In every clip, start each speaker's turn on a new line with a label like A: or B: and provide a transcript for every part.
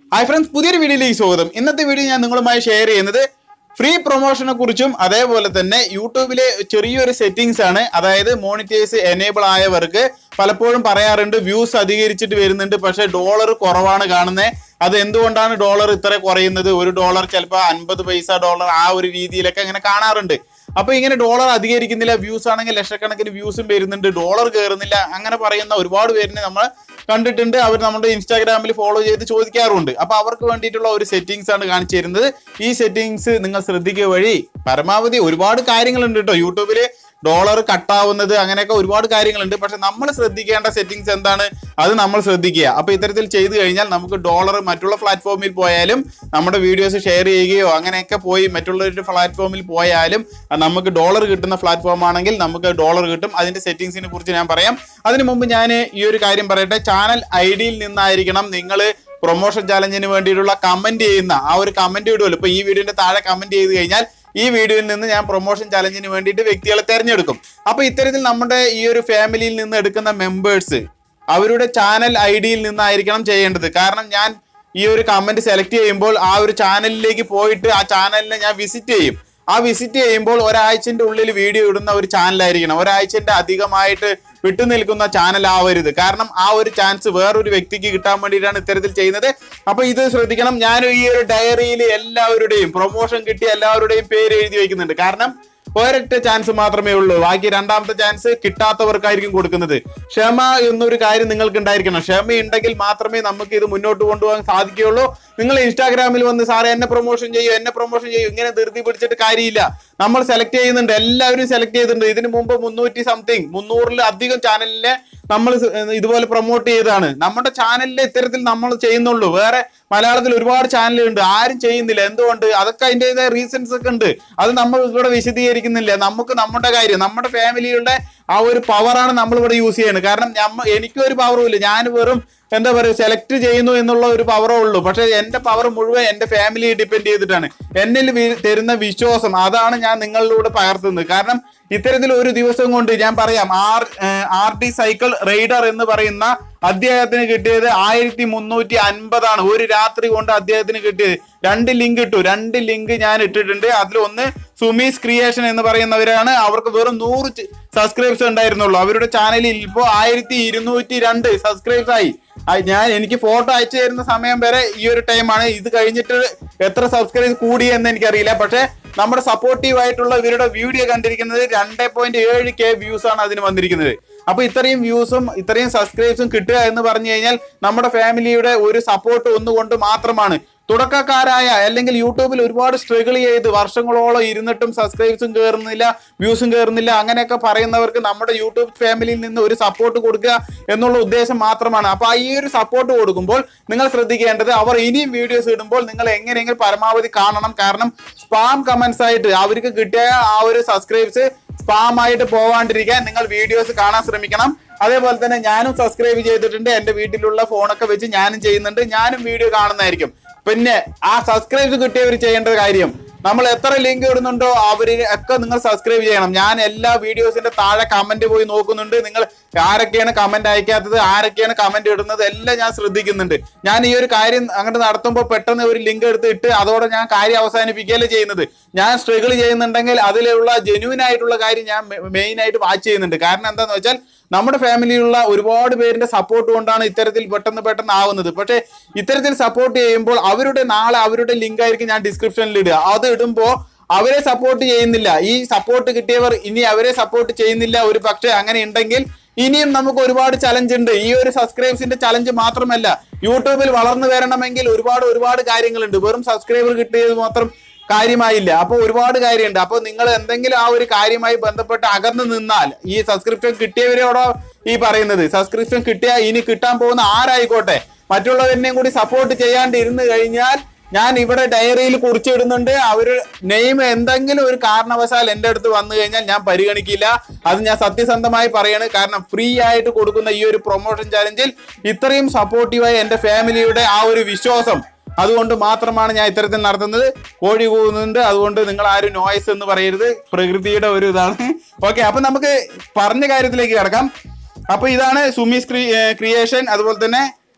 A: hi friends പുതിയൊരു വീഡിയോയിലേക്ക് സ്വാഗതം ഇന്നത്തെ വീഡിയോ ഞാൻ നിങ്ങളുമായി ഷെയർ ചെയ്യുന്നത് ഫ്രീ പ്രൊമോഷനെ കുറിച്ചും അതേപോലെ തന്നെ യൂട്യൂബിലെ ചെറിയൊരു സെറ്റിംഗ്സ് ആണ് അതായത് മോണിറ്റൈസ് എനേബിൾ ആയവർക്ക് പലപ്പോഴും പറയാറുണ്ട് വ്യൂസ് അധികരിച്ചിട്ട് വരുന്നുണ്ട് പക്ഷെ ഡോളർ കുറവാണ് കാണുന്നത് അത് എന്തുകൊണ്ടാണ് ഡോളർ ഇത്ര കുറയുന്നത് ഒരു ഡോളർ ചിലപ്പോൾ അൻപത് പൈസ ഡോളർ ആ ഒരു രീതിയിലൊക്കെ ഇങ്ങനെ കാണാറുണ്ട് അപ്പൊ ഇങ്ങനെ ഡോളർ അധികരിക്കുന്നില്ല വ്യൂസ് ആണെങ്കിൽ ലക്ഷക്കണക്കിന് വ്യൂസും വരുന്നുണ്ട് ഡോളർ കയറുന്നില്ല അങ്ങനെ പറയുന്ന ഒരുപാട് പേരിനെ നമ്മൾ കണ്ടിട്ടുണ്ട് അവർ നമ്മുടെ ഇൻസ്റ്റാഗ്രാമിൽ ഫോളോ ചെയ്ത് ചോദിക്കാറുണ്ട് അപ്പൊ അവർക്ക് വേണ്ടിയിട്ടുള്ള ഒരു സെറ്റിംഗ്സ് ആണ് കാണിച്ചു തരുന്നത് ഈ സെറ്റിംഗ്സ് നിങ്ങൾ ശ്രദ്ധിക്കുക വഴി പരമാവധി ഒരുപാട് കാര്യങ്ങളുണ്ട് കേട്ടോ യൂട്യൂബിൽ ഡോളർ കട്ടാവുന്നത് അങ്ങനെയൊക്കെ ഒരുപാട് കാര്യങ്ങളുണ്ട് പക്ഷെ നമ്മൾ ശ്രദ്ധിക്കേണ്ട സെറ്റിംഗ്സ് എന്താണ് അത് നമ്മൾ ശ്രദ്ധിക്കുക അപ്പൊ ഇത്തരത്തിൽ ചെയ്തു കഴിഞ്ഞാൽ നമുക്ക് ഡോളർ മറ്റുള്ള പ്ലാറ്റ്ഫോമിൽ പോയാലും നമ്മുടെ വീഡിയോസ് ഷെയർ ചെയ്യുകയോ അങ്ങനെയൊക്കെ പോയി മറ്റുള്ള ഒരു പ്ലാറ്റ്ഫോമിൽ പോയാലും അത് നമുക്ക് ഡോളർ കിട്ടുന്ന പ്ലാറ്റ്ഫോം ആണെങ്കിൽ നമുക്ക് ഡോളർ കിട്ടും അതിന്റെ സെറ്റിംഗ്സിനെ കുറിച്ച് ഞാൻ പറയാം അതിനു മുമ്പ് ഞാൻ ഈ ഒരു കാര്യം പറയട്ടെ ചാനൽ ഐ ഡിയിൽ നിന്നായിരിക്കണം നിങ്ങൾ പ്രൊമോഷൻ ചാലഞ്ചിന് വേണ്ടിയിട്ടുള്ള കമന്റ് ചെയ്യുന്ന ആ ഒരു കമന്റ് ഇടുമല്ലോ ഇപ്പൊ ഈ വീഡിയോന്റെ താഴെ കമന്റ് ചെയ്ത് കഴിഞ്ഞാൽ ഈ വീഡിയോയിൽ നിന്ന് ഞാൻ പ്രൊമോഷൻ ചലഞ്ചിന് വേണ്ടിയിട്ട് വ്യക്തികളെ തിരഞ്ഞെടുക്കും അപ്പൊ ഇത്തരത്തിൽ നമ്മുടെ ഈ ഒരു ഫാമിലിയിൽ നിന്ന് എടുക്കുന്ന മെമ്പേഴ്സ് അവരുടെ ചാനൽ ഐ ഡിയിൽ നിന്നായിരിക്കണം ചെയ്യേണ്ടത് കാരണം ഞാൻ ഈ ഒരു കമന്റ് സെലക്ട് ചെയ്യുമ്പോൾ ആ ഒരു ചാനലിലേക്ക് പോയിട്ട് ആ ചാനലിനെ ഞാൻ വിസിറ്റ് ചെയ്യും ആ വിസിറ്റ് ചെയ്യുമ്പോൾ ഒരാഴ്ചന്റെ ഉള്ളിൽ വീഡിയോ ഇടുന്ന ഒരു ചാനലായിരിക്കണം ഒരാഴ്ചന്റെ അധികമായിട്ട് വിട്ടു നിൽക്കുന്ന ചാനൽ ആവരുത് കാരണം ആ ഒരു ചാൻസ് വേറൊരു വ്യക്തിക്ക് കിട്ടാൻ വേണ്ടിയിട്ടാണ് ഇത്തരത്തിൽ ചെയ്യുന്നത് അപ്പൊ ഇത് ശ്രദ്ധിക്കണം ഞാൻ ഈ ഒരു ഡയറിയിൽ എല്ലാവരുടെയും പ്രൊമോഷൻ കിട്ടിയ എല്ലാവരുടെയും പേര് എഴുതി വെക്കുന്നുണ്ട് കാരണം ഒരൊറ്റ ചാൻസ് മാത്രമേ ഉള്ളൂ ബാക്കി രണ്ടാമത്തെ ചാൻസ് കിട്ടാത്തവർക്കായിരിക്കും കൊടുക്കുന്നത് ക്ഷമ എന്നൊരു കാര്യം നിങ്ങൾക്ക് ഉണ്ടായിരിക്കണം ക്ഷമ ഉണ്ടെങ്കിൽ മാത്രമേ നമുക്ക് ഇത് മുന്നോട്ട് കൊണ്ടുപോകാൻ സാധിക്കുകയുള്ളൂ നിങ്ങൾ ഇൻസ്റ്റാഗ്രാമിൽ വന്ന് സാറേ എന്നെ പ്രൊമോഷൻ ചെയ്യൂ എന്നെ പ്രൊമോഷൻ ചെയ്യൂ ഇങ്ങനെ ധൃതി പിടിച്ചിട്ട് കാര്യമില്ല നമ്മൾ സെലക്ട് ചെയ്യുന്നുണ്ട് എല്ലാവരും സെലക്ട് ചെയ്തിട്ടുണ്ട് ഇതിനു മുമ്പ് മുന്നൂറ്റി സംതിങ് മുന്നൂറിൽ അധികം ചാനലിനെ നമ്മൾ ഇതുപോലെ പ്രൊമോട്ട് ചെയ്തതാണ് നമ്മുടെ ചാനലിൽ ഇത്തരത്തിൽ നമ്മൾ ചെയ്യുന്നുള്ളൂ വേറെ മലയാളത്തിൽ ഒരുപാട് ചാനലുണ്ട് ആരും ചെയ്യുന്നില്ല എന്തുകൊണ്ട് അതൊക്കെ അതിൻ്റെതായ റീസൺസ് ഒക്കെ ഉണ്ട് അത് നമ്മൾ ഇവിടെ വിശദീകരിക്കുന്നില്ല നമുക്ക് നമ്മുടെ കാര്യം നമ്മുടെ ഫാമിലിയുടെ ആ ഒരു പവറാണ് നമ്മൾ ഇവിടെ യൂസ് ചെയ്യുന്നത് കാരണം നമ്മ എനിക്കൊരു പവറും ഇല്ല ഞാൻ വെറും എന്താ പറയുക സെലക്ട് ചെയ്യുന്നു എന്നുള്ള ഒരു പവറേ ഉള്ളൂ പക്ഷെ എന്റെ പവർ മുഴുവൻ എന്റെ ഫാമിലിയെ ഡിപ്പെൻഡ് ചെയ്തിട്ടാണ് എന്നിൽ വി- തരുന്ന വിശ്വാസം അതാണ് ഞാൻ നിങ്ങളിലൂടെ പകർത്തുന്നത് കാരണം ഇത്തരത്തിൽ ഒരു ദിവസം കൊണ്ട് ഞാൻ പറയാം R R D cycle rider എന്ന് പറയുന്ന അദ്ദേഹത്തിന് കിട്ടിയത് ആയിരത്തി മുന്നൂറ്റി അൻപതാണ് ഒരു രാത്രി കൊണ്ട് അദ്ദേഹത്തിന് കിട്ടിയത് രണ്ട് ലിങ്ക് ഇട്ടു രണ്ട് ലിങ്ക് ഞാൻ ഇട്ടിട്ടുണ്ട് അതിലൊന്ന് സുമീസ് ക്രിയേഷൻ എന്ന് പറയുന്നവരാണ് അവർക്ക് വെറും നൂറ് സബ്സ്ക്രൈബ്സ് ഉണ്ടായിരുന്നുള്ളൂ അവരുടെ ചാനലിൽ ഇപ്പോൾ ആയിരത്തി ഇരുന്നൂറ്റി രണ്ട് സബ്സ്ക്രൈബ്സ് ആയി ആ, ഞാൻ എനിക്ക് ഫോട്ടോ അയച്ചു തരുന്ന സമയം വരെ ഈ ഒരു ടൈമാണ് ഇത് കഴിഞ്ഞിട്ട് എത്ര സബ്സ്ക്രൈബ് കൂടി എന്ന് എനിക്കറിയില്ല പക്ഷെ നമ്മുടെ സപ്പോർട്ടീവ് ആയിട്ടുള്ള ഇവരുടെ വീഡിയോ കണ്ടിരിക്കുന്നത് രണ്ട് പോയിന്റ് ഏഴ് കെ വ്യൂസ് ആണ് അതിന് വന്നിരിക്കുന്നത് അപ്പൊ ഇത്രയും വ്യൂസും ഇത്രയും സബ്സ്ക്രൈബ്സും കിട്ടുക എന്ന് പറഞ്ഞു കഴിഞ്ഞാൽ നമ്മുടെ ഫാമിലിയുടെ ഒരു സപ്പോർട്ട് ഒന്നുകൊണ്ട് മാത്രമാണ് തുടക്കക്കാരായ അല്ലെങ്കിൽ യൂട്യൂബിൽ ഒരുപാട് സ്ട്രഗിൾ ചെയ്ത് വർഷങ്ങളോളം ഇരുന്നിട്ടും സബ്സ്ക്രൈബ്സും കയറുന്നില്ല വ്യൂസും കയറുന്നില്ല അങ്ങനെയൊക്കെ പറയുന്നവർക്ക് നമ്മുടെ യൂട്യൂബ് ഫാമിലിയിൽ നിന്ന് ഒരു സപ്പോർട്ട് കൊടുക്കുക എന്നുള്ള ഉദ്ദേശം മാത്രമാണ് അപ്പൊ ഈ ഒരു സപ്പോർട്ട് കൊടുക്കുമ്പോൾ നിങ്ങൾ ശ്രദ്ധിക്കേണ്ടത് അവർ ഇനിയും വീഡിയോസ് ഇടുമ്പോൾ നിങ്ങൾ എങ്ങനെയെങ്കിലും പരമാവധി കാണണം കാരണം സ്പാം കമന്റ്സ് ആയിട്ട് അവർക്ക് കിട്ടിയ ആ ഒരു സബ്സ്ക്രൈബ്സ് സ്പാം ആയിട്ട് പോവാണ്ടിരിക്കാൻ നിങ്ങൾ വീഡിയോസ് കാണാൻ ശ്രമിക്കണം അതേപോലെ തന്നെ ഞാനും സബ്സ്ക്രൈബ് ചെയ്തിട്ടുണ്ട് എന്റെ വീട്ടിലുള്ള ഫോണൊക്കെ വെച്ച് ഞാനും ചെയ്യുന്നുണ്ട് ഞാനും വീഡിയോ കാണുന്നതായിരിക്കും പിന്നെ ആ സബ്സ്ക്രൈബ് കിട്ടിയവർ ചെയ്യേണ്ട കാര്യം നമ്മൾ എത്ര ലിങ്ക് ഇടുന്നുണ്ടോ അവര് ഒക്കെ നിങ്ങൾ സബ്സ്ക്രൈബ് ചെയ്യണം ഞാൻ എല്ലാ വീഡിയോസിന്റെ താഴെ കമന്റ് പോയി നോക്കുന്നുണ്ട് നിങ്ങൾ ആരൊക്കെയാണ് കമന്റ് അയക്കാത്തത് ആരൊക്കെയാണ് കമന്റ് ഇടുന്നത് എല്ലാം ഞാൻ ശ്രദ്ധിക്കുന്നുണ്ട് ഞാൻ ഈ ഒരു കാര്യം അങ്ങോട്ട് നടത്തുമ്പോൾ പെട്ടെന്ന് ഒരു ലിങ്ക് എടുത്ത് ഇട്ട് അതോടെ ഞാൻ കാര്യം അവസാനിപ്പിക്കുകയല്ലേ ചെയ്യുന്നത് ഞാൻ സ്ട്രഗിൾ ചെയ്യുന്നുണ്ടെങ്കിൽ അതിലുള്ള ജെന്യൂൻ ആയിട്ടുള്ള കാര്യം ഞാൻ മെയിൻ ആയിട്ട് വാച്ച് ചെയ്യുന്നുണ്ട് കാരണം എന്താന്ന് വെച്ചാൽ നമ്മുടെ ഫാമിലിയിലുള്ള ഒരുപാട് പേരിന്റെ സപ്പോർട്ട് കൊണ്ടാണ് ഇത്തരത്തിൽ പെട്ടെന്ന് പെട്ടെന്ന് ആവുന്നത് പക്ഷേ ഇത്തരത്തിൽ സപ്പോർട്ട് ചെയ്യുമ്പോൾ അവരുടെ നാളെ അവരുടെ ലിങ്ക് ആയിരിക്കും ഞാൻ ഡിസ്ക്രിപ്ഷനിൽ ഇടുക അത് ഇടുമ്പോൾ അവരെ സപ്പോർട്ട് ചെയ്യുന്നില്ല ഈ സപ്പോർട്ട് കിട്ടിയവർ ഇനി അവരെ സപ്പോർട്ട് ചെയ്യുന്നില്ല ഒരു പക്ഷേ അങ്ങനെ ഉണ്ടെങ്കിൽ ഇനിയും നമുക്ക് ഒരുപാട് ചലഞ്ച് ഉണ്ട് ഈ ഒരു സബ്സ്ക്രൈബ്സിന്റെ ചലഞ്ച് മാത്രമല്ല യൂട്യൂബിൽ വളർന്നു വരണമെങ്കിൽ ഒരുപാട് ഒരുപാട് കാര്യങ്ങളുണ്ട് വെറും സബ്സ്ക്രൈബർ കിട്ടിയത് മാത്രം കാര്യമായില്ല അപ്പൊ ഒരുപാട് കാര്യമുണ്ട് അപ്പൊ നിങ്ങൾ എന്തെങ്കിലും ആ ഒരു കാര്യമായി ബന്ധപ്പെട്ട് അകന്നു നിന്നാൽ ഈ സബ്സ്ക്രിപ്ഷൻ കിട്ടിയവരോടോ ഈ പറയുന്നത് സബ്സ്ക്രിപ്ഷൻ കിട്ടിയ ഇനി കിട്ടാൻ പോകുന്ന ആരായിക്കോട്ടെ മറ്റുള്ളവരെയും കൂടി സപ്പോർട്ട് ചെയ്യാണ്ട് ഇരുന്ന് കഴിഞ്ഞാൽ ഞാൻ ഇവിടെ ഡയറിയിൽ കുറിച്ചിടുന്നുണ്ട് അവര് നെയിം എന്തെങ്കിലും ഒരു കാരണവശാൽ എൻ്റെ അടുത്ത് വന്നു കഴിഞ്ഞാൽ ഞാൻ പരിഗണിക്കില്ല അത് ഞാൻ സത്യസന്ധമായി പറയാണ് കാരണം ഫ്രീ ആയിട്ട് കൊടുക്കുന്ന ഈ ഒരു പ്രൊമോഷൻ ചാലഞ്ചിൽ ഇത്രയും സപ്പോർട്ടീവായി എൻ്റെ ഫാമിലിയുടെ ആ ഒരു വിശ്വാസം അതുകൊണ്ട് മാത്രമാണ് ഞാൻ ഇത്തരത്തിൽ നടത്തുന്നത് കോഴി കൂവുന്നുണ്ട് അതുകൊണ്ട് നിങ്ങൾ ആരും നോയ്സ് എന്ന് പറയരുത് പ്രകൃതിയുടെ ഒരു ഇതാണ് ഓക്കെ അപ്പൊ നമുക്ക് പറഞ്ഞ കാര്യത്തിലേക്ക് കിടക്കാം അപ്പൊ ഇതാണ് സുമീസ് ക്രിയേഷൻ അതുപോലെ തന്നെ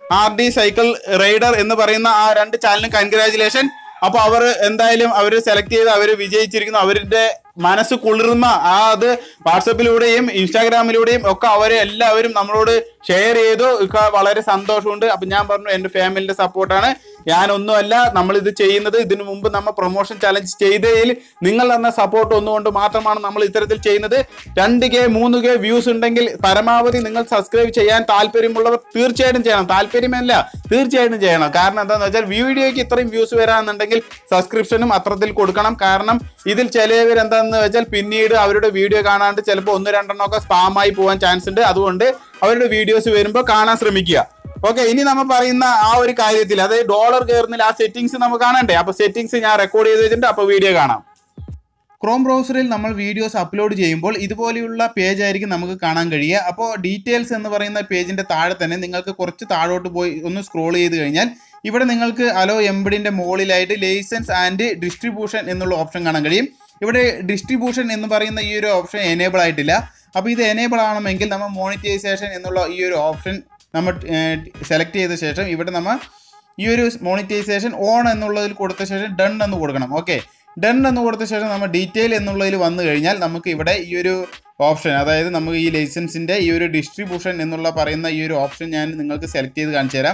A: ആർ ഡി സൈക്കിൾ റൈഡർ എന്ന് പറയുന്ന ആ രണ്ട് ചാനലിനും കൺഗ്രാചുലേഷൻ അപ്പൊ അവർ എന്തായാലും അവർ സെലക്ട് ചെയ്ത് അവർ വിജയിച്ചിരിക്കുന്നു അവരുടെ മനസ്സ് കുളിർമ ആ അത് വാട്സപ്പിലൂടെയും ഇൻസ്റ്റാഗ്രാമിലൂടെയും ഒക്കെ അവരെ എല്ലാവരും നമ്മളോട് ഷെയർ ചെയ്തു ഒക്കെ വളരെ സന്തോഷമുണ്ട് അപ്പൊ ഞാൻ പറഞ്ഞു എന്റെ ഫാമിലിന്റെ സപ്പോർട്ടാണ് ഞാനൊന്നുമല്ല നമ്മൾ ഇത് ചെയ്യുന്നത് ഇതിനു മുമ്പ് നമ്മൾ പ്രൊമോഷൻ ചലഞ്ച് ചെയ്തതിൽ നിങ്ങൾ തന്ന സപ്പോർട്ട് ഒന്നുകൊണ്ട് മാത്രമാണ് നമ്മൾ ഇത്തരത്തിൽ ചെയ്യുന്നത് രണ്ട് കെ മൂന്ന് കെ വ്യൂസ് ഉണ്ടെങ്കിൽ പരമാവധി നിങ്ങൾ സബ്സ്ക്രൈബ് ചെയ്യാൻ താല്പര്യമുള്ളവർ തീർച്ചയായിട്ടും ചെയ്യണം താല്പര്യമല്ല തീർച്ചയായിട്ടും ചെയ്യണം കാരണം എന്താണെന്ന് വെച്ചാൽ വീഡിയോയ്ക്ക് ഇത്രയും വ്യൂസ് വരാന്നുണ്ടെങ്കിൽ സബ്സ്ക്രിപ്ഷനും അത്രത്തിൽ കൊടുക്കണം കാരണം ഇതിൽ ചിലവർ എന്താണെന്ന് വെച്ചാൽ പിന്നീട് അവരുടെ വീഡിയോ കാണാണ്ട് ചിലപ്പോൾ ഒന്ന് രണ്ടെണ്ണം ഒക്കെ സ്പാമായി പോകാൻ ചാൻസ് ഉണ്ട് അതുകൊണ്ട് അവരുടെ വീഡിയോസ് വരുമ്പോൾ കാണാൻ ശ്രമിക്കുക ഓക്കെ ഇനി നമ്മൾ പറയുന്ന ആ ഒരു കാര്യത്തിൽ അതായത് ഡോളർ കയറുന്നില്ല ആ സെറ്റിംഗ്സ് നമുക്ക് കാണണ്ടേ അപ്പൊ സെറ്റിംഗ്സ് ഞാൻ റെക്കോർഡ് ചെയ്ത് വെച്ചിട്ടുണ്ട് അപ്പൊ വീഡിയോ കാണാം ക്രോം ബ്രൗസറിൽ നമ്മൾ വീഡിയോസ് അപ്ലോഡ് ചെയ്യുമ്പോൾ ഇതുപോലെയുള്ള പേജ് ആയിരിക്കും നമുക്ക് കാണാൻ കഴിയുക അപ്പോൾ ഡീറ്റെയിൽസ് എന്ന് പറയുന്ന പേജിന്റെ താഴെ തന്നെ നിങ്ങൾക്ക് കുറച്ച് താഴോട്ട് പോയി ഒന്ന് സ്ക്രോൾ ചെയ്ത് കഴിഞ്ഞാൽ ഇവിടെ നിങ്ങൾക്ക് അലോ എംബിഡിന്റെ മുകളിലായിട്ട് ലൈസൻസ് ആൻഡ് ഡിസ്ട്രിബ്യൂഷൻ എന്നുള്ള ഓപ്ഷൻ കാണാൻ കഴിയും ഇവിടെ ഡിസ്ട്രിബ്യൂഷൻ എന്ന് പറയുന്ന ഈ ഒരു ഓപ്ഷൻ എനേബിൾ ആയിട്ടില്ല അപ്പോൾ ഇത് എനേബിൾ ആവണമെങ്കിൽ നമ്മൾ മോണിറ്റൈസേഷൻ എന്നുള്ള ഈ ഒരു ഓപ്ഷൻ നമ്മൾ സെലക്ട് ചെയ്ത ശേഷം ഇവിടെ നമ്മൾ ഈ ഒരു മോണിറ്റൈസേഷൻ ഓൺ എന്നുള്ളതിൽ കൊടുത്ത ശേഷം ഡൺ എന്ന് കൊടുക്കണം ഓക്കെ ഡൺ എന്ന് കൊടുത്ത ശേഷം നമ്മൾ ഡീറ്റെയിൽ എന്നുള്ളതിൽ വന്നു കഴിഞ്ഞാൽ നമുക്ക് ഇവിടെ ഈ ഒരു ഓപ്ഷൻ അതായത് നമുക്ക് ഈ ലൈസൻസിൻ്റെ ഈ ഒരു ഡിസ്ട്രിബ്യൂഷൻ എന്നുള്ള പറയുന്ന ഈ ഒരു ഓപ്ഷൻ ഞാൻ നിങ്ങൾക്ക് സെലക്ട് ചെയ്ത് കാണിച്ചു തരാം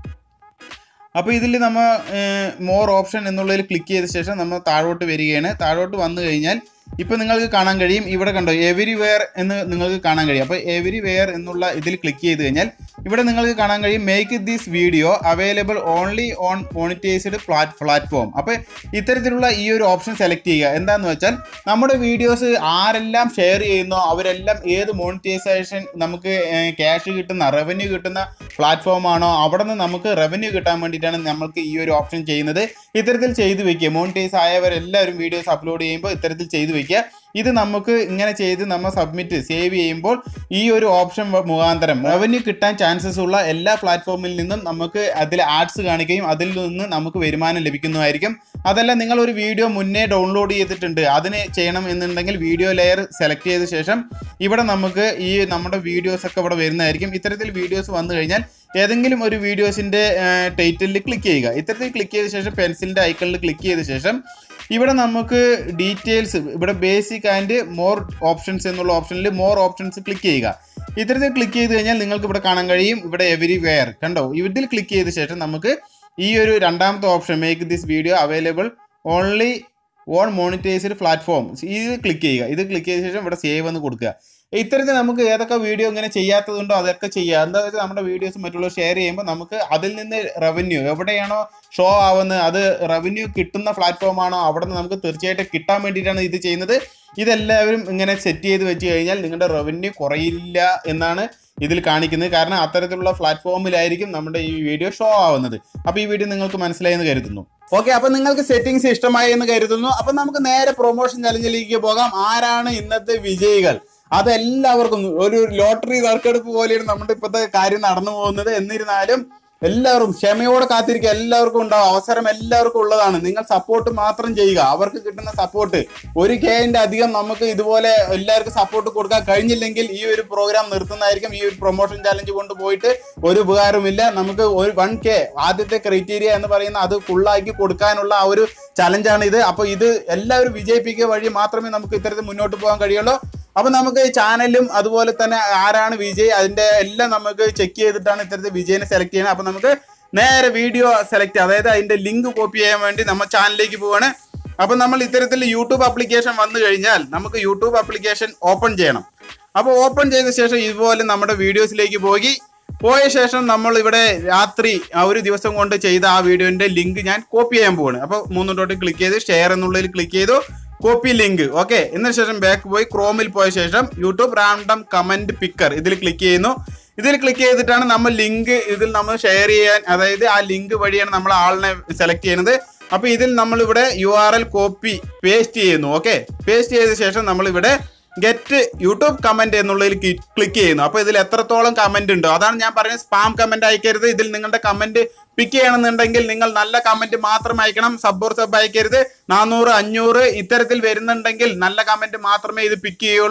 A: അപ്പോൾ ഇതിൽ നമ്മൾ മോർ ഓപ്ഷൻ എന്നുള്ളതിൽ ക്ലിക്ക് ചെയ്ത ശേഷം നമ്മൾ താഴോട്ട് വരികയാണ് താഴോട്ട് വന്നു കഴിഞ്ഞാൽ ഇപ്പോൾ നിങ്ങൾക്ക് കാണാൻ കഴിയും ഇവിടെ കണ്ടോ എവരിവെയർ എന്ന് നിങ്ങൾക്ക് കാണാൻ കഴിയും അപ്പോൾ എവരിവെയർ എന്നുള്ള ഇതിൽ ക്ലിക്ക് ചെയ്ത് കഴിഞ്ഞാൽ ഇവിടെ നിങ്ങൾക്ക് കാണാൻ കഴിയും make this video available only on monetised plat platform അപ്പോൾ ഇത്തരത്തിലുള്ള ഈ ഒരു ഓപ്ഷൻ സെലക്ട് ചെയ്യുക എന്താണെന്ന് വെച്ചാൽ നമ്മുടെ വീഡിയോസ് ആരെല്ലാം ഷെയർ ചെയ്യുന്നോ അവരെല്ലാം ഏത് മോണിറ്റൈസേഷൻ നമുക്ക് ക്യാഷ് കിട്ടുന്ന റവന്യൂ കിട്ടുന്ന പ്ലാറ്റ്ഫോം ആണോ അവിടെ നിന്ന് നമുക്ക് റവന്യൂ കിട്ടാൻ വേണ്ടിയിട്ടാണ് നമ്മൾക്ക് ഈ ഒരു ഓപ്ഷൻ ചെയ്യുന്നത് ഇത്തരത്തിൽ ചെയ്തു വെക്കുക മോണിറ്റൈസ് ആയവരെല്ലാവരും വീഡിയോസ് അപ്ലോഡ് ചെയ്യുമ്പോൾ ഇത്തരത്തിൽ ചെയ്തു വെക്കുക ഇത് നമുക്ക് ഇങ്ങനെ ചെയ്ത് നമ്മൾ സബ്മിറ്റ് സേവ് ചെയ്യുമ്പോൾ ഈ ഒരു ഓപ്ഷൻ മുഖാന്തരം റവന്യൂ കിട്ടാൻ ചാൻസസ് ഉള്ള എല്ലാ പ്ലാറ്റ്ഫോമിൽ നിന്നും നമുക്ക് അതിൽ ആഡ്സ് കാണിക്കുകയും അതിൽ നിന്ന് നമുക്ക് വരുമാനം ലഭിക്കുന്നതായിരിക്കും അതല്ല നിങ്ങൾ ഒരു വീഡിയോ മുന്നേ ഡൗൺലോഡ് ചെയ്തിട്ടുണ്ട് അതിന് ചെയ്യണം എന്നുണ്ടെങ്കിൽ വീഡിയോ ലെയർ സെലക്ട് ചെയ്ത ശേഷം ഇവിടെ നമുക്ക് ഈ നമ്മുടെ വീഡിയോസ് ഒക്കെ ഇവിടെ വരുന്നതായിരിക്കും ഇത്തരത്തിൽ വീഡിയോസ് വന്നു കഴിഞ്ഞാൽ ഏതെങ്കിലും ഒരു വീഡിയോസിൻ്റെ ടൈറ്റിലിൽ ക്ലിക്ക് ചെയ്യുക ഇത്തരത്തിൽ ക്ലിക്ക് ചെയ്ത ശേഷം പെൻസിലിൻ്റെ ഐക്കണിൽ ക്ലിക്ക് ചെയ്ത ശേഷം ഇവിടെ നമുക്ക് ഡീറ്റെയിൽസ് ഇവിടെ ബേസിക് ആൻഡ് മോർ ഓപ്ഷൻസ് എന്നുള്ള ഓപ്ഷനിൽ മോർ ഓപ്ഷൻസ് ക്ലിക്ക് ചെയ്യുക ഇത്തരത്തിൽ ക്ലിക്ക് ചെയ്ത് കഴിഞ്ഞാൽ നിങ്ങൾക്ക് ഇവിടെ കാണാൻ കഴിയും ഇവിടെ എവരി വെയർ കണ്ടോ ഇതിൽ ക്ലിക്ക് ചെയ്ത ശേഷം നമുക്ക് ഈ ഒരു രണ്ടാമത്തെ option make this video available only on monetised platform ഇത് ക്ലിക്ക് ചെയ്യുക ഇത് ക്ലിക്ക് ചെയ്ത ശേഷം ഇവിടെ സേവ് എന്ന് കൊടുക്കുക ഇത്തരത്തിൽ നമുക്ക് ഏതൊക്കെ വീഡിയോ ഇങ്ങനെ ചെയ്യാത്തതുണ്ടോ അതൊക്കെ ചെയ്യുക എന്താ വെച്ചാൽ നമ്മുടെ വീഡിയോസ് മറ്റുള്ളവർ ഷെയർ ചെയ്യുമ്പോൾ നമുക്ക് അതിൽ നിന്ന് റവന്യൂ എവിടെയാണോ ഷോ ആവുന്നത് അത് റവന്യൂ കിട്ടുന്ന പ്ലാറ്റ്ഫോം ആണോ അവിടെ നിന്ന് നമുക്ക് തീർച്ചയായിട്ടും കിട്ടാൻ വേണ്ടിയിട്ടാണ് ഇത് ചെയ്യുന്നത് ഇതെല്ലാവരും ഇങ്ങനെ സെറ്റ് ചെയ്ത് വെച്ച് കഴിഞ്ഞാൽ നിങ്ങളുടെ റവന്യൂ കുറയില്ല എന്നാണ് ഇതിൽ കാണിക്കുന്നത് കാരണം അത്തരത്തിലുള്ള പ്ലാറ്റ്ഫോമിലായിരിക്കും നമ്മുടെ ഈ വീഡിയോ ഷോ ആവുന്നത് അപ്പോൾ ഈ വീഡിയോ നിങ്ങൾക്ക് മനസ്സിലായി എന്ന് കരുതുന്നു ഓക്കെ അപ്പൊ നിങ്ങൾക്ക് സെറ്റിംഗ്സ് ഇഷ്ടമായി എന്ന് കരുതുന്നു അപ്പൊ നമുക്ക് നേരെ പ്രൊമോഷൻ ചലഞ്ചിലേക്ക് പോകാം ആരാണ് ഇന്നത്തെ വിജയികൾ അതെല്ലാവർക്കും ഒരു ലോട്ടറി നറുക്കെടുപ്പ് പോലെയാണ് നമ്മുടെ ഇപ്പോഴത്തെ കാര്യം നടന്നു പോകുന്നത് എന്നിരുന്നാലും എല്ലാവരും ക്ഷമയോടെ കാത്തിരിക്കുക എല്ലാവർക്കും ഉണ്ടാവും അവസരം എല്ലാവർക്കും ഉള്ളതാണ് നിങ്ങൾ സപ്പോർട്ട് മാത്രം ചെയ്യുക അവർക്ക് കിട്ടുന്ന സപ്പോർട്ട് ഒരു കെന്റെ അധികം നമുക്ക് ഇതുപോലെ എല്ലാവർക്കും സപ്പോർട്ട് കൊടുക്കാൻ കഴിഞ്ഞില്ലെങ്കിൽ ഈ ഒരു പ്രോഗ്രാം നിർത്തുന്നതായിരിക്കും ഈ ഒരു പ്രൊമോഷൻ ചാലഞ്ച് കൊണ്ട് പോയിട്ട് ഒരു ഉപകാരമില്ല നമുക്ക് ഒരു വൺ കെ ആദ്യത്തെ ക്രൈറ്റീരിയ എന്ന് പറയുന്ന അത് ഫുള്ളാക്കി കൊടുക്കാനുള്ള ആ ഒരു ചലഞ്ചാണ് ഇത് അപ്പോൾ ഇത് എല്ലാവരും വിജയിപ്പിക്കുക വഴി മാത്രമേ നമുക്ക് ഇത്തരത്തിൽ മുന്നോട്ട് പോകാൻ കഴിയുള്ളൂ അപ്പൊ നമുക്ക് ചാനലും അതുപോലെ തന്നെ ആരാണ് വിജയ് അതിന്റെ എല്ലാം നമുക്ക് ചെക്ക് ചെയ്തിട്ടാണ് ഇത്തരത്തിൽ വിജയിനെ സെലക്ട് ചെയ്യുന്നത് അപ്പൊ നമുക്ക് നേരെ വീഡിയോ സെലക്ട് അതായത് അതിന്റെ ലിങ്ക് കോപ്പി ചെയ്യാൻ വേണ്ടി നമ്മൾ ചാനലിലേക്ക് പോവാണ് അപ്പൊ നമ്മൾ ഇത്തരത്തിൽ യൂട്യൂബ് ആപ്ലിക്കേഷൻ വന്നു കഴിഞ്ഞാൽ നമുക്ക് യൂട്യൂബ് ആപ്ലിക്കേഷൻ ഓപ്പൺ ചെയ്യണം അപ്പോൾ ഓപ്പൺ ചെയ്ത ശേഷം ഇതുപോലെ നമ്മുടെ വീഡിയോസിലേക്ക് പോയി പോയ ശേഷം നമ്മൾ ഇവിടെ രാത്രി ആ ഒരു ദിവസം കൊണ്ട് ചെയ്ത ആ വീഡിയോന്റെ ലിങ്ക് ഞാൻ കോപ്പി ചെയ്യാൻ പോവാണ് അപ്പോൾ മൂന്ന് ഡോട്ട് ക്ലിക്ക് ചെയ്ത് ഷെയർ എന്നുള്ളതിൽ ക്ലിക്ക് ചെയ്തു കോപ്പി ലിങ്ക് ഓക്കെ എന്നതിന് ശേഷം ബാക്ക് പോയി ക്രോമിൽ പോയ ശേഷം യൂട്യൂബ് റാൻഡം കമന്റ് പിക്കർ ഇതിൽ ക്ലിക്ക് ചെയ്യുന്നു ഇതിൽ ക്ലിക്ക് ചെയ്തിട്ടാണ് നമ്മൾ ലിങ്ക് ഇതിൽ നമ്മൾ ഷെയർ ചെയ്യാൻ അതായത് ആ ലിങ്ക് വഴിയാണ് നമ്മൾ ആളിനെ സെലക്ട് ചെയ്യുന്നത് അപ്പൊ ഇതിൽ നമ്മൾ ഇവിടെ U R L copy paste ചെയ്യുന്നു ഓക്കെ പേസ്റ്റ് ചെയ്ത ശേഷം നമ്മൾ ഇവിടെ ഗെറ്റ് യൂട്യൂബ് കമന്റ് എന്നുള്ളതിൽ ക്ലിക്ക് ചെയ്യുന്നു അപ്പോൾ ഇതിൽ എത്രത്തോളം കമന്റ് ഉണ്ടോ അതാണ് ഞാൻ പറയുന്നത് സ്പാം കമന്റ് അയക്കരുത് ഇതിൽ നിങ്ങളുടെ കമന്റ് പിക്ക് ചെയ്യണമെന്നുണ്ടെങ്കിൽ നിങ്ങൾ നല്ല കമന്റ് മാത്രം അയക്കണം സബ് ഓർ സബ് അയക്കരുത് നാനൂറ് അഞ്ഞൂറ് ഇത്തരത്തിൽ വരുന്നുണ്ടെങ്കിൽ നല്ല കമന്റ് മാത്രമേ ഇത് പിക്ക് ചെയ്യുള്ളൂ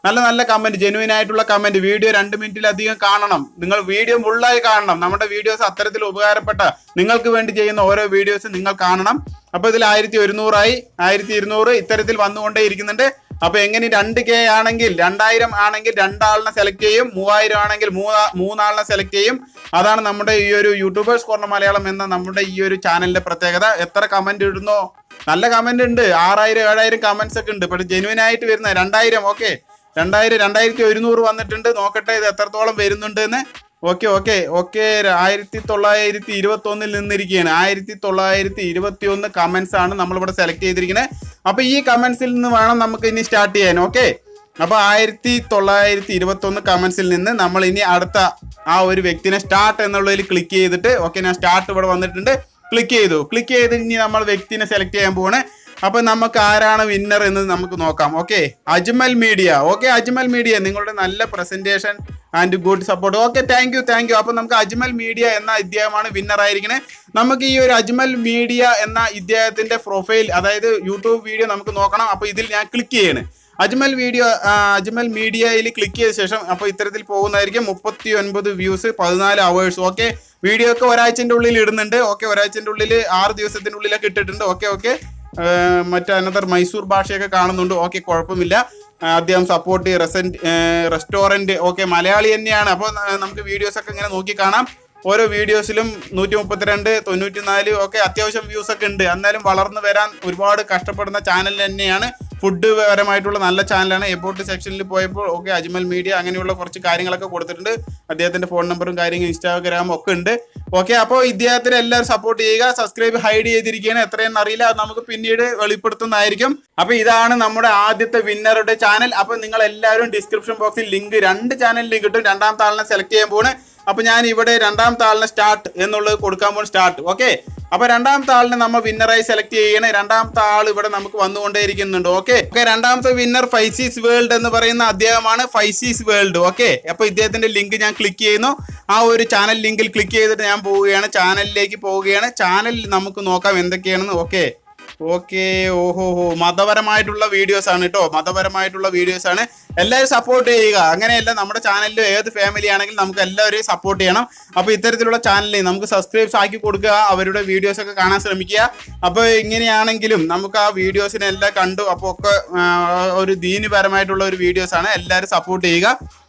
A: നല്ല നല്ല കമന്റ് ജെനുവിൻ ആയിട്ടുള്ള കമന്റ് വീഡിയോ രണ്ട് മിനിറ്റിലധികം കാണണം നിങ്ങൾ വീഡിയോ ഫുള്ളായി കാണണം നമ്മുടെ വീഡിയോസ് അത്തരത്തിൽ ഉപകാരപ്പെട്ട നിങ്ങൾക്ക് വേണ്ടി ചെയ്യുന്ന ഓരോ വീഡിയോസ് നിങ്ങൾ കാണണം അപ്പൊ ഇതിൽ ആയിരത്തി ഒരുന്നൂറായി ആയിരത്തി ഇരുന്നൂറ് ഇത്തരത്തിൽ വന്നുകൊണ്ടേ ഇരിക്കുന്നുണ്ട് അപ്പൊ എങ്ങനെ രണ്ട് കെ ആണെങ്കിൽ രണ്ടായിരം ആണെങ്കിൽ രണ്ടാളിനെ സെലക്ട് ചെയ്യും മൂവായിരം ആണെങ്കിൽ മൂന്നാ മൂന്നാളിനെ സെലക്ട് ചെയ്യും അതാണ് നമ്മുടെ ഈ ഒരു യൂട്യൂബേഴ്സ് കോർണർ മലയാളം എന്ന നമ്മുടെ ഈ ഒരു ചാനലിന്റെ പ്രത്യേകത എത്ര കമന്റ് ഇടുന്നോ നല്ല കമന്റ് ഉണ്ട് ആറായിരം ഏഴായിരം കമന്റ്സ് ഒക്കെ ഉണ്ട് പക്ഷെ ജെനുവിൻ ആയിട്ട് വരുന്ന രണ്ടായിരം ഓക്കെ രണ്ടായിരം രണ്ടായിരത്തി ഒരുന്നൂറ് വന്നിട്ടുണ്ട് നോക്കട്ടെ ഇത് എത്രത്തോളം വരുന്നുണ്ട് എന്ന് ഓക്കെ ഓക്കെ ഓക്കെ ആയിരത്തി തൊള്ളായിരത്തി ഇരുപത്തി ഒന്നിൽ നിന്നിരിക്കുകയാണ് ആയിരത്തി തൊള്ളായിരത്തി ഇരുപത്തി ഒന്ന് കമന്റ്സ് ആണ് നമ്മളിവിടെ സെലക്ട് ചെയ്തിരിക്കുന്നത് അപ്പൊ ഈ കമന്റ്സിൽ നിന്ന് വേണം നമുക്ക് ഇനി സ്റ്റാർട്ട് ചെയ്യാൻ ഓക്കെ അപ്പൊ ആയിരത്തി തൊള്ളായിരത്തി ഇരുപത്തി ഒന്ന് കമന്റ്സിൽ നിന്ന് നമ്മൾ ഇനി അടുത്ത ആ ഒരു വ്യക്തിനെ സ്റ്റാർട്ട് എന്നുള്ളതിൽ ക്ലിക്ക് ചെയ്തിട്ട് ഓക്കെ ഞാൻ സ്റ്റാർട്ട് ഇവിടെ വന്നിട്ടുണ്ട് ക്ലിക്ക് ചെയ്തു ക്ലിക്ക് ചെയ്ത് ഇനി നമ്മൾ വ്യക്തിനെ സെലക്ട് ചെയ്യാൻ പോവാണ് അപ്പൊ നമുക്ക് ആരാണ് വിന്നർ എന്ന് നമുക്ക് നോക്കാം okay Ajmal media okay Ajmal media നിങ്ങളുടെ നല്ല presentation and good support okay thank you thank you അപ്പൊ നമുക്ക് അജ്മൽ മീഡിയ എന്ന ഇദ്ദേഹമാണ് വിന്നർ ആയിരിക്കുന്നത് നമുക്ക് ഈ ഒരു അജ്മൽ മീഡിയ എന്ന ഇദ്ദേഹത്തിന്റെ പ്രൊഫൈൽ അതായത് യൂട്യൂബ് വീഡിയോ നമുക്ക് നോക്കണം അപ്പൊ ഇതിൽ ഞാൻ ക്ലിക്ക് ചെയ്യണം അജ്മൽ വീഡിയോ ആ, അജ്മൽ മീഡിയയിൽ ക്ലിക്ക് ചെയ്ത ശേഷം അപ്പോൾ ഇത്തരത്തിൽ പോകുന്നതായിരിക്കും മുപ്പത്തി ഒൻപത് വ്യൂസ് പതിനാല് അവേഴ്സ് ഓക്കെ വീഡിയോ ഒക്കെ ഒരാഴ്ചൻ്റെ ഉള്ളിൽ ഇടുന്നുണ്ട് ഓക്കെ ഒരാഴ്ചൻ്റെ ഉള്ളിൽ ആറ് ദിവസത്തിൻ്റെ ഉള്ളിലൊക്കെ ഇട്ടിട്ടുണ്ട് ഓക്കെ ഓക്കെ മറ്റേ അനദർ മൈസൂർ ഭാഷയൊക്കെ കാണുന്നുണ്ട് ഓക്കെ കുഴപ്പമില്ല ആ, അദ്ദേഹം support recent restaurant okay Malayali തന്നെയാണ് അപ്പോൾ നമുക്ക് വീഡിയോസ് ഒക്കെ ഇങ്ങനെ നോക്കി കാണാം ഓരോ വീഡിയോസിലും നൂറ്റി മുപ്പത്തിരണ്ട് തൊണ്ണൂറ്റി നാല് ഒക്കെ അത്യാവശ്യം വ്യൂസ് ഒക്കെ ഉണ്ട് എന്നാലും വളർന്നു വരാൻ ഒരുപാട് കഷ്ടപ്പെടുന്ന ചാനൽ തന്നെയാണ് ഫുഡ് പരമായിട്ടുള്ള നല്ല ചാനലാണ് എബോട്ട് സെക്ഷനിൽ പോയപ്പോൾ ഓക്കെ അജ്മൽ മീഡിയ അങ്ങനെയുള്ള കുറച്ച് കാര്യങ്ങളൊക്കെ കൊടുത്തിട്ടുണ്ട് അദ്ദേഹത്തിന്റെ ഫോൺ നമ്പറും കാര്യങ്ങളും ഇൻസ്റ്റാഗ്രാമും ഒക്കെ ഉണ്ട് ഓക്കെ അപ്പോൾ ഇദ്ദേഹത്തിന് എല്ലാവരും സപ്പോർട്ട് ചെയ്യുക സബ്സ്ക്രൈബ് ഹൈഡ് ചെയ്തിരിക്കുകയാണ് എത്രയെന്ന് അറിയില്ല അത് നമുക്ക് പിന്നീട് വെളിപ്പെടുത്തുന്നതായിരിക്കും അപ്പൊ ഇതാണ് നമ്മുടെ ആദ്യത്തെ വിന്നറുടെ ചാനൽ അപ്പൊ നിങ്ങൾ എല്ലാവരും ഡിസ്ക്രിപ്ഷൻ ബോക്സിൽ ലിങ്ക് രണ്ട് ചാനൽ ലിങ്ക് കിട്ടും രണ്ടാമത്തെ ആളിനെ സെലക്ട് ചെയ്യാൻ പോണ് അപ്പൊ ഞാൻ ഇവിടെ രണ്ടാമത്തെ ആളിനെ സ്റ്റാർട്ട് എന്നുള്ളത് കൊടുക്കാൻ പോകും സ്റ്റാർട്ട് ഓക്കെ അപ്പൊ രണ്ടാമത്തെ ആളിനെ നമ്മൾ വിന്നറായി സെലക്ട് ചെയ്യണേ രണ്ടാമത്തെ ആൾ ഇവിടെ നമുക്ക് വന്നുകൊണ്ടേയിരിക്കുന്നുണ്ട് ഓക്കെ ഓക്കെ രണ്ടാമത്തെ വിന്നർ ഫൈസീസ് വേൾഡ് എന്ന് പറയുന്ന അദ്ദേഹമാണ് ഫൈസീസ് വേൾഡ് ഓക്കെ അപ്പൊ ഇദ്ദേഹത്തിന്റെ ലിങ്ക് ഞാൻ ക്ലിക്ക് ചെയ്യുന്നു ആ ഒരു ചാനൽ ലിങ്കിൽ ക്ലിക്ക് ചെയ്തിട്ട് ഞാൻ പോവുകയാണ് ചാനലിലേക്ക് പോവുകയാണ് ചാനലിൽ നമുക്ക് നോക്കാം എന്തൊക്കെയാണെന്ന് ഓക്കെ ഓക്കെ ഓഹോ ഹോ മതപരമായിട്ടുള്ള വീഡിയോസ് ആണ് കേട്ടോ മതപരമായിട്ടുള്ള വീഡിയോസ് ആണ് എല്ലാവരും സപ്പോർട്ട് ചെയ്യുക അങ്ങനെയല്ല നമ്മുടെ ചാനലിൽ ഏത് ഫാമിലി ആണെങ്കിലും നമുക്ക് എല്ലാവരെയും സപ്പോർട്ട് ചെയ്യണം അപ്പോൾ ഇത്തരത്തിലുള്ള ചാനലിൽ നമുക്ക് സബ്സ്ക്രൈബ്സ് ആക്കി കൊടുക്കുക അവരുടെ വീഡിയോസ് ഒക്കെ കാണാൻ ശ്രമിക്കുക അപ്പോൾ ഇങ്ങനെയാണെങ്കിലും നമുക്ക് ആ വീഡിയോസിനെല്ലാം കണ്ടു അപ്പോൾ ഒക്കെ ആ, ഒരു ദീനിപരമായിട്ടുള്ള ഒരു വീഡിയോസ് ആണ് എല്ലാവരും സപ്പോർട്ട് ചെയ്യുക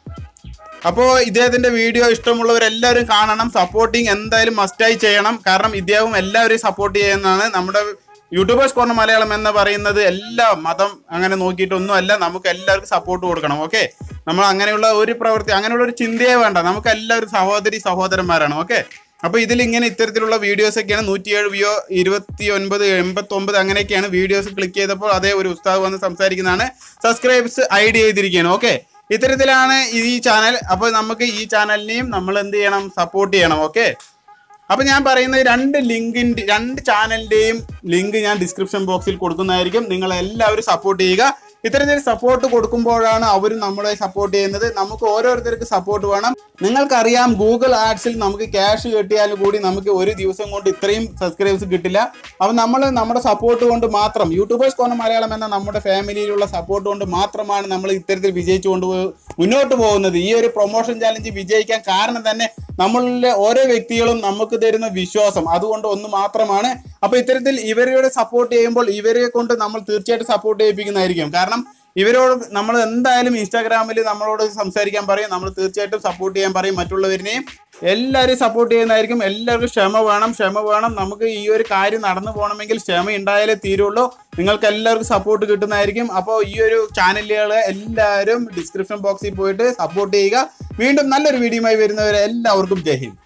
A: അപ്പോൾ ഇദ്ദേഹത്തിന്റെ വീഡിയോ ഇഷ്ടമുള്ളവരെല്ലാവരും കാണണം സപ്പോർട്ടിങ് എന്തായാലും മസ്റ്റായി ചെയ്യണം കാരണം ഇദ്ദേഹം എല്ലാവരെയും സപ്പോർട്ട് ചെയ്യുന്നതാണ് നമ്മുടെ യൂട്യൂബേഴ്സ് കോർണർ മലയാളം എന്ന് പറയുന്നത് എല്ലാ മതം അങ്ങനെ നോക്കിയിട്ടൊന്നും അല്ല നമുക്ക് എല്ലാവർക്കും സപ്പോർട്ട് കൊടുക്കണം ഓക്കെ നമ്മൾ അങ്ങനെയുള്ള ഒരു പ്രവൃത്തി അങ്ങനെയുള്ള ഒരു ചിന്തയെ വേണ്ട നമുക്ക് എല്ലാവരും സഹോദരി സഹോദരന്മാരാണ് ഓക്കെ അപ്പൊ ഇതിൽ ഇങ്ങനെ ഇത്തരത്തിലുള്ള വീഡിയോസ് ഒക്കെയാണ് നൂറ്റിയേഴ് വ്യൂ ഇരുപത്തി ഒൻപത് എൺപത്തി ഒമ്പത് അങ്ങനെയൊക്കെയാണ് വീഡിയോസ് ക്ലിക്ക് ചെയ്തപ്പോൾ അതേ ഒരു ഉസ്താദ് വന്ന് സംസാരിക്കുന്നതാണ് സബ്സ്ക്രൈബ്സ് ഐ ഡി ചെയ്തിരിക്കുകയാണ് ഓക്കെ ഇത്തരത്തിലാണ് ഈ ചാനൽ അപ്പോൾ നമുക്ക് ഈ ചാനലിനെയും നമ്മൾ എന്ത് ചെയ്യണം സപ്പോർട്ട് ചെയ്യണം ഓക്കെ അപ്പൊ ഞാൻ പറയുന്നത് രണ്ട് ലിങ്കിന്റെ രണ്ട് ചാനലിന്റെയും ലിങ്ക് ഞാൻ ഡിസ്ക്രിപ്ഷൻ ബോക്സിൽ കൊടുക്കുന്നതായിരിക്കും നിങ്ങൾ എല്ലാവരും സപ്പോർട്ട് ചെയ്യുക ഇത്തരത്തിൽ സപ്പോർട്ട് കൊടുക്കുമ്പോഴാണ് അവരും നമ്മളെ സപ്പോർട്ട് ചെയ്യുന്നത് നമുക്ക് ഓരോരുത്തർക്ക് സപ്പോർട്ട് വേണം നിങ്ങൾക്കറിയാം ഗൂഗിൾ ആഡ്സിൽ നമുക്ക് ക്യാഷ് കിട്ടിയാലും കൂടി നമുക്ക് ഒരു ദിവസം കൊണ്ട് ഇത്രയും സബ്സ്ക്രൈബ്സ് കിട്ടില്ല അപ്പം നമ്മൾ നമ്മുടെ സപ്പോർട്ട് കൊണ്ട് മാത്രം യൂട്യൂബേഴ്സ് കോർണർ മലയാളം എന്ന നമ്മുടെ ഫാമിലിയിലുള്ള സപ്പോർട്ട് കൊണ്ട് മാത്രമാണ് നമ്മൾ ഇത്തരത്തിൽ വിജയിച്ചു കൊണ്ട് മുന്നോട്ട് പോകുന്നത് ഈ ഒരു പ്രൊമോഷൻ ചാലഞ്ച് വിജയിക്കാൻ കാരണം തന്നെ നമ്മളിലെ ഓരോ വ്യക്തികളും നമുക്ക് തരുന്ന വിശ്വാസം അതുകൊണ്ട് ഒന്ന് മാത്രമാണ് അപ്പൊ ഇത്തരത്തിൽ ഇവരുടെ സപ്പോർട്ട് ചെയ്യുമ്പോൾ ഇവരെ കൊണ്ട് നമ്മൾ തീർച്ചയായിട്ടും സപ്പോർട്ട് ചെയ്യിപ്പിക്കുന്നതായിരിക്കും കാരണം ഇവരോട് നമ്മൾ എന്തായാലും ഇൻസ്റ്റാഗ്രാമിൽ നമ്മളോട് സംസാരിക്കാൻ പറയും നമ്മൾ തീർച്ചയായിട്ടും സപ്പോർട്ട് ചെയ്യാൻ പറയും മറ്റുള്ളവരിനെയും എല്ലാവരെയും സപ്പോർട്ട് ചെയ്യുന്നതായിരിക്കും എല്ലാവർക്കും ക്ഷമ വേണം ക്ഷമ വേണം നമുക്ക് ഈ ഒരു കാര്യം നടന്നു പോകണമെങ്കിൽ ക്ഷമ ഉണ്ടായാലേ തീരുള്ളൂ നിങ്ങൾക്ക് എല്ലാവർക്കും സപ്പോർട്ട് കിട്ടുന്നതായിരിക്കും അപ്പോൾ ഈ ഒരു ചാനലുകളെ എല്ലാവരും ഡിസ്ക്രിപ്ഷൻ ബോക്സിൽ പോയിട്ട് സപ്പോർട്ട് ചെയ്യുക വീണ്ടും നല്ലൊരു വീഡിയോയുമായി വരുന്നവരെ എല്ലാവർക്കും ജയ് ഹിന്ദ്